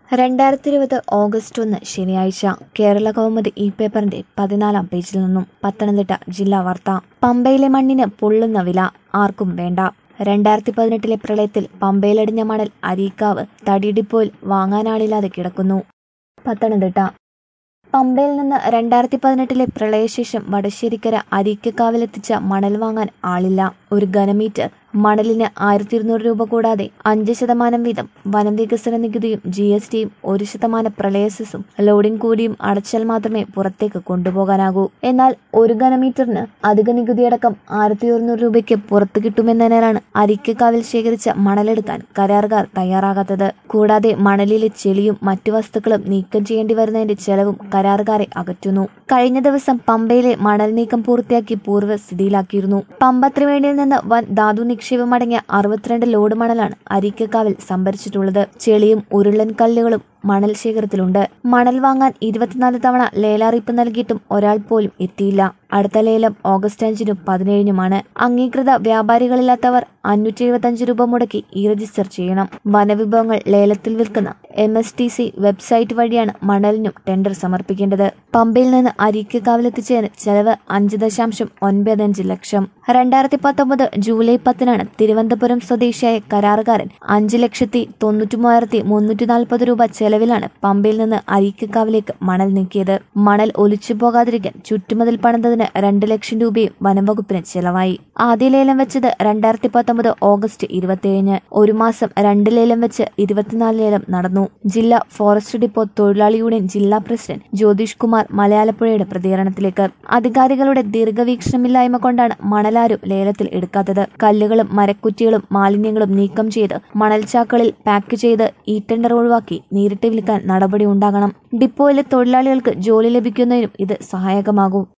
രണ്ടായിരത്തി ഇരുപത് ഓഗസ്റ്റ് ഒന്ന് ശനിയാഴ്ച കേരള കൗമുദി ഈ പേപ്പറിന്റെ പതിനാലാം പേജിൽ നിന്നും പത്തനംതിട്ട ജില്ലാ വാർത്ത പമ്പയിലെ മണ്ണിന് പൊള്ളുന്ന വില ആർക്കും വേണ്ട രണ്ടായിരത്തി പതിനെട്ടിലെ പ്രളയത്തിൽ പമ്പയിലടിഞ്ഞ മണൽ അരീക്കാവ് തടിയിടിപ്പോയിൽ വാങ്ങാനാളില്ലാതെ കിടക്കുന്നു പത്തനംതിട്ട പമ്പയിൽ നിന്ന് രണ്ടായിരത്തി പതിനെട്ടിലെ പ്രളയശേഷം വടശ്ശേരിക്കര അരീക്കക്കാവിലെത്തിച്ച മണൽ വാങ്ങാൻ ആളില്ല ഒരു ഘനമീറ്റർ മണലിന് ആയിരത്തി ഇരുന്നൂറ് രൂപ കൂടാതെ അഞ്ച് ശതമാനം വീതം വനം വികസന നികുതിയും ജി എസ് ടിയും ഒരു ശതമാനം പ്രളയസെസും ലോഡിംഗ് കൂടിയും അടച്ചാൽ മാത്രമേ പുറത്തേക്ക് കൊണ്ടുപോകാനാകൂ എന്നാൽ ഒരു ഘനമീറ്ററിന് അധിക നികുതിയടക്കം ആയിരത്തി ഒരുന്നൂറ് രൂപയ്ക്ക് പുറത്തു കിട്ടുമെന്നതിനാലാണ് അരിക്കക്കാവിൽ ശേഖരിച്ച മണലെടുക്കാൻ കരാറുകാർ തയ്യാറാകാത്തത് കൂടാതെ മണലിലെ ചെളിയും മറ്റു വസ്തുക്കളും നീക്കം ചെയ്യേണ്ടി വരുന്നതിന്റെ ചെലവും കരാറുകാരെ അകറ്റുന്നു കഴിഞ്ഞ ദിവസം പമ്പയിലെ മണൽ നീക്കം പൂർത്തിയാക്കി പൂർവ്വസ്ഥിതിയിലാക്കിയിരുന്നു പമ്പ ത്രിവേണിയിൽ നിന്ന് വൻ ധാതു നിക്ഷേപമടങ്ങിയ അറുപത്തിരണ്ട് ലോഡ് മണലാണ് അരിക്കക്കാവിൽ സംഭരിച്ചിട്ടുള്ളത് ചെളിയും ഉരുളൻ കല്ലുകളും മണൽ ശേഖരത്തിലുണ്ട് മണൽ വാങ്ങാൻ ഇരുപത്തിനാല് തവണ ലേലാറിയിപ്പ് നൽകിയിട്ടും ഒരാൾ പോലും എത്തിയില്ല അടുത്ത ലേലം ഓഗസ്റ്റ് അഞ്ചിനും പതിനേഴിനുമാണ് അംഗീകൃത വ്യാപാരികളില്ലാത്തവർ അഞ്ഞൂറ്റി എഴുപത്തഞ്ച് രൂപ മുടക്കി ഇ രജിസ്റ്റർ ചെയ്യണം വനവിഭവങ്ങൾ ലേലത്തിൽ വിൽക്കുന്ന M S T C website വഴിയാണ് മണലിനും ടെൻഡർ സമർപ്പിക്കേണ്ടത് പമ്പയിൽ നിന്ന് അരിക്കക്കാവിലെത്തിച്ചതിന് ചെലവ് അഞ്ച് ദശാംശം ഒൻപത് അഞ്ച് ലക്ഷം രണ്ടായിരത്തി പത്തൊമ്പത് ജൂലൈ പത്തിനാണ് തിരുവനന്തപുരം സ്വദേശിയായ കരാറുകാരൻ അഞ്ച് ലക്ഷത്തി തൊണ്ണൂറ്റി മൂവായിരത്തി മുന്നൂറ്റി നാൽപ്പത് രൂപ ചെലവിലാണ് പമ്പയിൽ നിന്ന് അരീക്കക്കാവിലേക്ക് മണൽ നീക്കിയത് മണൽ ഒലിച്ചു പോകാതിരിക്കാൻ ചുറ്റുമതിൽ പണിതതിന് രണ്ട് ലക്ഷം രൂപയും വനംവകുപ്പിന് ചെലവായി ആദ്യ ലേലം വെച്ചത് രണ്ടായിരത്തി പത്തൊമ്പത് ഓഗസ്റ്റ് ഇരുപത്തിയേഴിന് ഒരു മാസം രണ്ട് ലേലം വെച്ച് ഇരുപത്തിനാല് ലേലം നടന്നു ജില്ലാ ഫോറസ്റ്റ് ഡിപ്പോ തൊഴിലാളി യൂണിയൻ ജില്ലാ പ്രസിഡന്റ് ജ്യോതിഷ് കുമാർ മലയാളപ്പുഴയുടെ പ്രതികരണത്തിലേക്ക് അധികാരികളുടെ ദീർഘവീക്ഷണമില്ലായ്മ കൊണ്ടാണ് മണലാരും ലേലത്തിൽ എടുക്കാത്തത് കല്ലുകളും മരക്കുറ്റികളും മാലിന്യങ്ങളും നീക്കം ചെയ്ത് മണൽച്ചാക്കളിൽ പാക്ക് ചെയ്ത് ഈ ടെൻഡർ ഒഴിവാക്കി നേരിട്ട് വിൽക്കാൻ നടപടി ഉണ്ടാകണം ഡിപ്പോയിലെ തൊഴിലാളികൾക്ക് ജോലി ലഭിക്കുന്നതിനും ഇത് സഹായകമാകും